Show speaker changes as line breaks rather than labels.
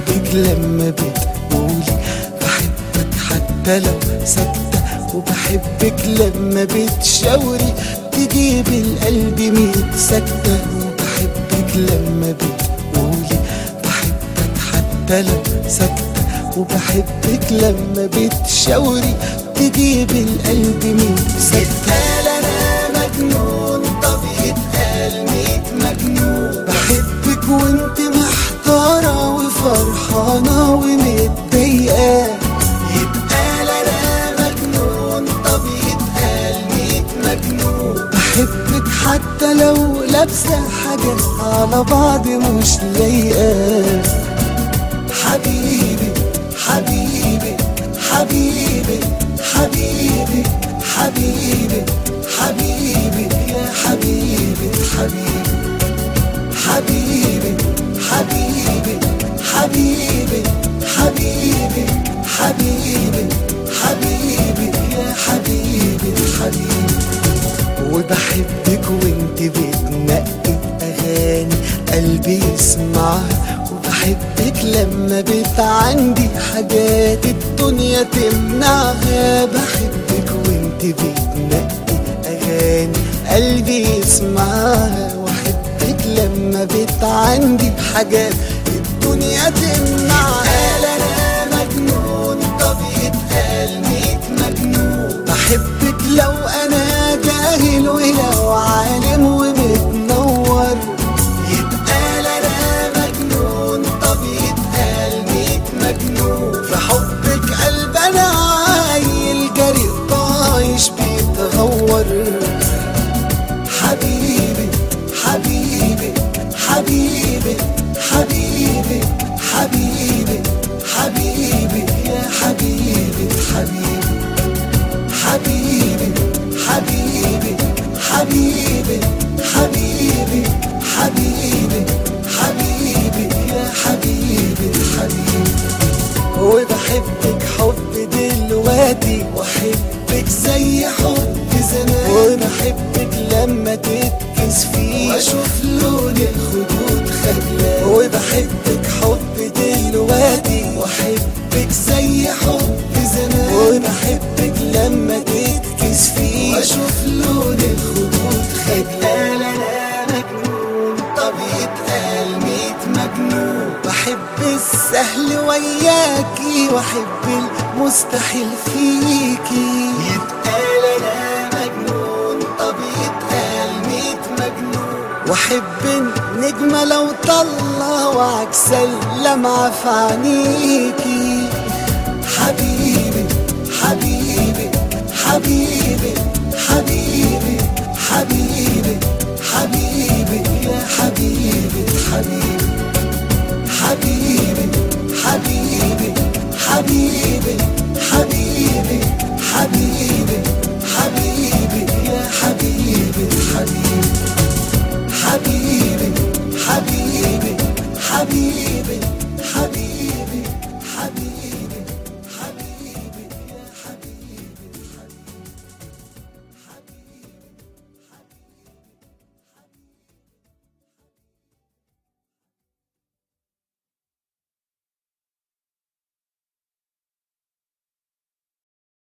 وبحبك لما بتقولي بحبك حتى لو ساكتة وبحبك لما بتشاوري تجيب القلب ميت سكتة وبحبك لما بتقولي بحبك حتى لو ساكتة وبحبك لما بتشاوري تجيب القلب ميت سكتة انا مجنون طب يتقال ميت مجنون بحبك وانت محتارة وفرحانة ومتضايقة يتقال انا مجنون طب يتقال ميت مجنون بحبك حتى لو لابسة حاجة على بعض مش لايقة حبيبي حبيبي حبيبي حبيبي حبيبي حبيبي يا حبيبي حبيبي حبيبي حبيبي حبيبي حبيبي حبيبي حبيبي يا حبيبي حبيبي وبحبك وانت بتنقي اغاني قلبي يسمعها وبحبك لما بتعندي حاجات الدنيا تمنعها بحبك وانت بتنقي اغاني قلبي يسمعها واحبك لما بتعندي حاجات الدنيا تمنعها لا انا مجنون طب يتقال ميت مجنون بحبك لو انا جاهل ولو عالم ومتنور يتقال انا مجنون طب يتقال ميت مجنون في حبك قلب انا عايل جري طايش بيتغور حبيبي حبيبي حبيبي حبيبي حبيبي حبيبي يا حبيبي حبيبي حبيبي حبيبي حبيبي حبيبي حبيبي حبيبي يا حبيبي حبيبي وبحبك حب دلوقتي واحبك زي حب زمان وبحبك لما تتكس فيه واشوف لون الخدود خجلان وبحبك حب دلوقتي واحبك زي حب زمان وبحبك لما تتكس فيه واشوف لون الخدود خجلان انا مجنون طب يتقال ميت مجنون بحب السهل وياكي واحب المستحيل فيكي يتقال انا مجنون طب يتقال ميت مجنون واحب النجمة لو طلع وعكس اللمعة في عينيكي حبيبي حبيبي حبيبي حبيبي حبيبي حبيبي يا حبيبي حبيبي حبيبي